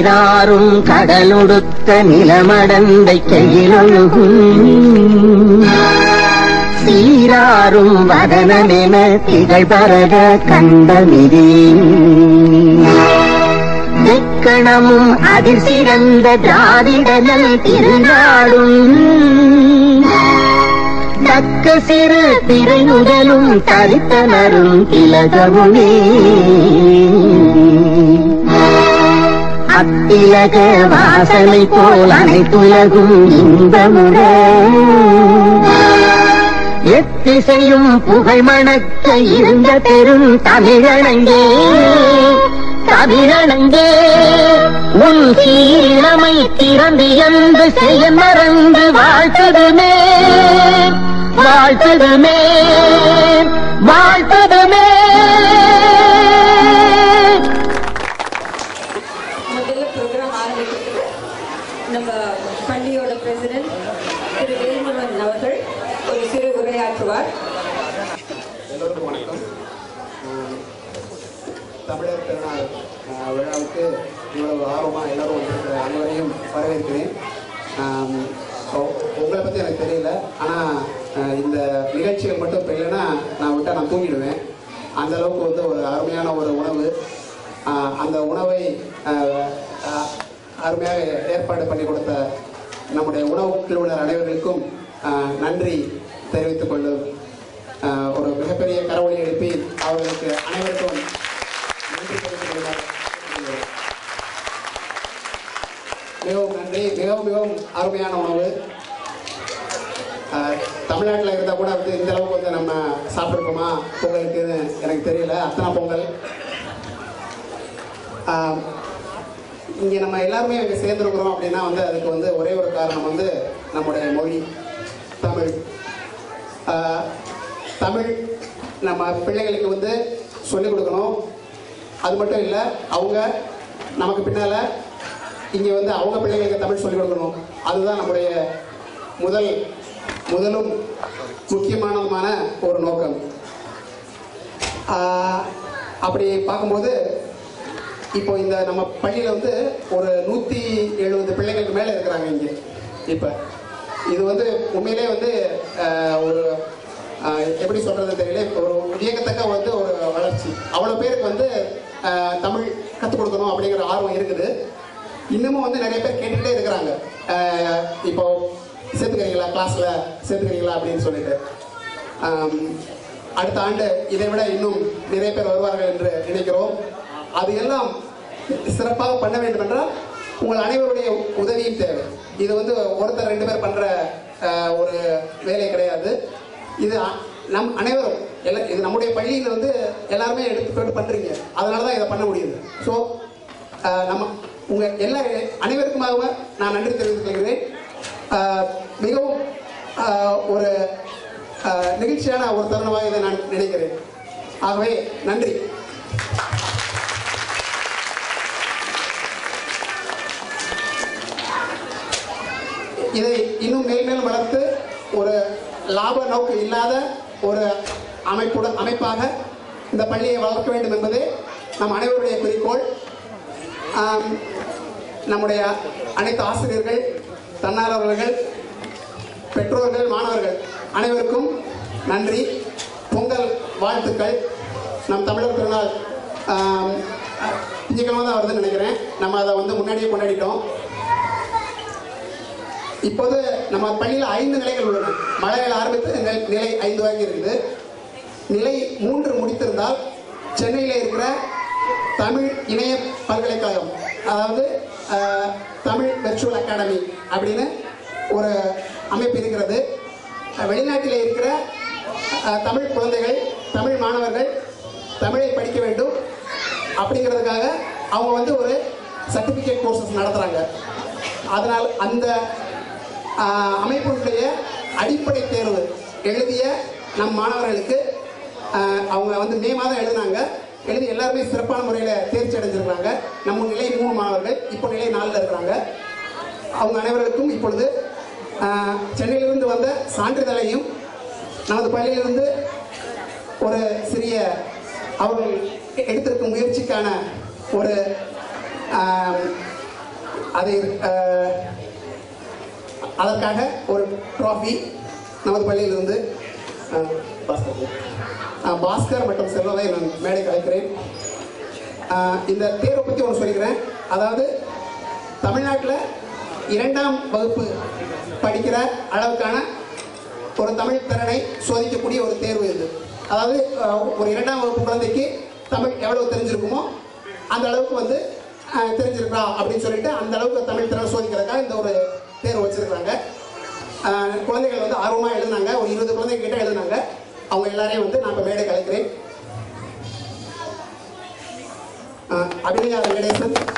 நீராறும் கடலொடுத்த நிலமடந்தை கையிலொழுகும் சீராறும் வதனமென திகழ்பரத கண்டமிதி தெக்கணமும் அதில் சிறந்த திராவிடனல் திருநாடும் தக்க சிறு திரை முதலும் தரித்தனரும் திலகமுமே அத்திலக வாசனை போல் அனைத்துலகும் இன்பமுட எத்திசையும் புகழ் மணக்க இருந்த பெரும் தமிழனங்கே தமிழனங்கே உன் சீரமை திறந்து என்று செய்ய மறந்து வாழ்த்ததுமே வாழ்த்ததுமே வாழ்த்ததுமே முதல்ல ப்ரோக்ராம் ஆரம்பிக்கிறதுக்கு நம்ம பள்ளியோட பிரசிடென்ட் திரு வேல்முருகன் அவர்கள் ஒரு சிறு உரையாற்றுவார் எல்லோருக்கும் வணக்கம் ஆஹ் தமிழர் திருநாள் ஆஹ் விழாவுக்கு இவ்வளவு ஆர்வமாக எல்லாரும் வந்திருக்கிற அனைவரையும் வரவேற்கிறேன் ஆம், உ- உங்களை பற்றி எனக்கு தெரியல ஆனால் இந்த நிகழ்ச்சிகள் மட்டும் இப்போ இல்லைன்னா நான் விட்டால் நான் தூங்கிடுவேன் அந்த அளவுக்கு வந்து ஒரு அருமையான ஒரு உணவு ஆஹ் அந்த உணவை ஆஹ் ஆஹ் அருமையாக ஏற்பாடு பண்ணி கொடுத்த நம்முடைய உணவு குழுவினர் அனைவர்களுக்கும் ஆஹ் நன்றி தெரிவித்துக் கொள்ளும் ஆஹ் ஒரு மிகப்பெரிய கரவொலி எழுப்பி அவர்களுக்கு அனைவருக்கும் நன்றி தெரிவித்துக் கொள்ளுமாறு கேட்டுக்கொள்கிறேன். மிகவும் நன்றி மிகவும் மிகவும் அருமையான உணவு ஆஹ் தமிழ்நாட்டில் இருந்தால் கூட வந்து இந்த அளவுக்கு வந்து நம்ம சாப்பிட்ருக்கோமா பொங்கலுக்குன்னு எனக்கு தெரியல அத்தனை பொங்கல் ஆஹ் இங்கே நம்ம எல்லாருமே இங்கே சேர்ந்துருக்குறோம் அப்படின்னா வந்து அதுக்கு வந்து ஒரே ஒரு காரணம் வந்து நம்முடைய மொழி தமிழ் ஆஹ் தமிழ் நம்ம பிள்ளைகளுக்கு வந்து சொல்லிக் கொடுக்கணும் அது மட்டும் இல்லை அவங்க நமக்கு பின்னால் இங்கே வந்து அவங்க பிள்ளைங்களுக்கு தமிழ் சொல்லிக் கொடுக்கணும் அதுதான் நம்முடைய முதல் முதலும் முக்கியமானதுமான ஒரு நோக்கம் ஆஹ் அப்படி பார்க்கும்போது இப்போ இந்த நம்ம பள்ளியில் வந்து ஒரு நூற்றி எழுபது பிள்ளைங்களுக்கு மேலே இருக்கிறாங்க இங்கே இப்போ இது வந்து உண்மையிலே வந்து ஆஹ், ஒரு ஆஹ், எப்படி சொல்கிறது தெரியல ஒரு வியக்கத்தக்க வந்து ஒரு வளர்ச்சி அவ்வளோ பேருக்கு வந்து ஆஹ், தமிழ் கற்றுக் கொடுக்கணும் அப்படிங்கிற ஆர்வம் இருக்குது இன்னமும் வந்து நிறைய பேர் கேட்டுக்கிட்டே இருக்கிறாங்க ஆஹ், இப்போ சேர்த்துக்கிறீங்களா கிளாஸில் சேர்த்துக்கிறீங்களா அப்படின்னு சொல்லிட்டு ஆம், அடுத்த ஆண்டு இதை விட இன்னும் நிறைய பேர் வருவார்கள் என்று நினைக்கிறோம் அது எல்லாம் சிறப்பாக பண்ண வேண்டும் என்றால் உங்கள் அனைவருடைய உதவியும் தேவை இது வந்து ஒருத்தர் ரெண்டு பேர் பண்ற அஹ், ஒரு வேலை கிடையாது இது அ- நம் அனைவரும் எல்லா இது நம்முடைய பள்ளியில் வந்து எல்லாருமே எடுத்து போட்டு பண்றீங்க அதனால தான் இதை பண்ண முடியுது ஸோ நம்ம உங்க எல்லா அனைவருக்குமாக நான் நன்றி தெரிவித்துக் கொள்கிறேன் அஹ், மிகவும் அஹ், ஒரு அஹ், நெகிழ்ச்சியான ஒரு தருணமாக இதை நான் நினைக்கிறேன் ஆகவே நன்றி இதை இன்னும் மேல் மேலும் வளர்த்து ஒரு லாப நோக்கு இல்லாத ஒரு அமைப்புடன் அமைப்பாக இந்த பள்ளியை வளர்க்க வேண்டும் என்பதே நம் அனைவருடைய குறிக்கோள் ஆம், நம்முடைய அனைத்து ஆசிரியர்கள் தன்னார்வலர்கள் பெற்றோர்கள் மாணவர்கள் அனைவருக்கும் நன்றி பொங்கல் வாழ்த்துக்கள் நம் தமிழர் திருநாள் ஆம், அஹ், திங்கட்கிழமை தான் வருதுன்னு நினைக்கிறேன் நம்ம அதை வந்து முன்னாடியே கொண்டாடிட்டோம் இப்போது நம்ம பள்ளியில் ஐந்து நிலைகள் உள்ளன மலையில் ஆரம்பித்து நிலை- நிலை ஐந்து வரைக்கும் இருக்குது நிலை மூன்று முடித்திருந்தால் சென்னையில் இருக்கிற தமிழ் இணைய பல்கலைக்கழகம் அதாவது அஹ், தமிழ் வெர்ச்சுவல் அகாடமி அப்படின்னு ஒரு அமைப்பு இருக்கிறது அஹ், வெளிநாட்டில் இருக்கிற அஹ், தமிழ் குழந்தைகள் தமிழ் மாணவர்கள் தமிழை படிக்க வேண்டும் அப்படிங்கிறதுக்காக அவங்க வந்து ஒரு சர்டிஃபிகேட் கோர்சஸ் நடத்துகிறாங்க அதனால் அந்த ஆஹ், அமைப்பினுடைய அடிப்படை தேர்வு எழுதிய நம் மாணவர்களுக்கு ஆஹ், அவங்க வந்து மே மாதம் எழுதினாங்க எழுதி எல்லாருமே சிறப்பான முறையில் தேர்ச்சி அடைஞ்சிருக்கிறாங்க நம்ம நிலை மூணு மாணவர்கள் இப்போ நிலை நாலில் இருக்கிறாங்க அவங்க அனைவருக்கும் இப்பொழுது ஆஹ், சென்னையிலிருந்து வந்த சான்றிதழையும் நமது பள்ளியிலிருந்து ஒரு சிறிய அவர்கள் எடுத்திருக்கும் முயற்சிக்கான ஒரு ஆம், அதை அஹ், அதற்காக ஒரு ட்ராஃபி நமது பள்ளியிலிருந்து அஹ், பாஸ்கர் அஹ், பாஸ்கர் மற்றும் செல்வதை நான் மேடைக்கு அழைக்கிறேன் அஹ், இந்த தேர்வை பற்றி ஒன்று சொல்லிக்கிறேன் அதாவது தமிழ்நாட்டில் இரண்டாம் வகுப்பு படிக்கிற அளவுக்கான ஒரு தமிழ் திறனை சோதிக்கக்கூடிய ஒரு தேர்வு இது அதாவது அஹ், ஒரு இரண்டாம் வகுப்பு குழந்தைக்கு தமிழ் எவ்வளவு தெரிஞ்சிருக்குமோ அந்த அளவுக்கு வந்து அஹ், தெரிஞ்சிருக்கா அப்படின்னு சொல்லிட்டு அந்த அளவுக்கு தமிழ் திறனை சோதிக்கிறதுக்காக இந்த ஒரு தேர்வு வச்சிருக்காங்க அஹ், குழந்தைகள் வந்து ஆர்வமாக எழுதுனாங்க ஒரு இருபது குழந்தைங்க கிட்ட எழுதுனாங்க அவங்க எல்லாரையும் வந்து நான் இப்போ மேடை கலைக்கிறேன் அஹ், அபிநயா வெங்கடேசன்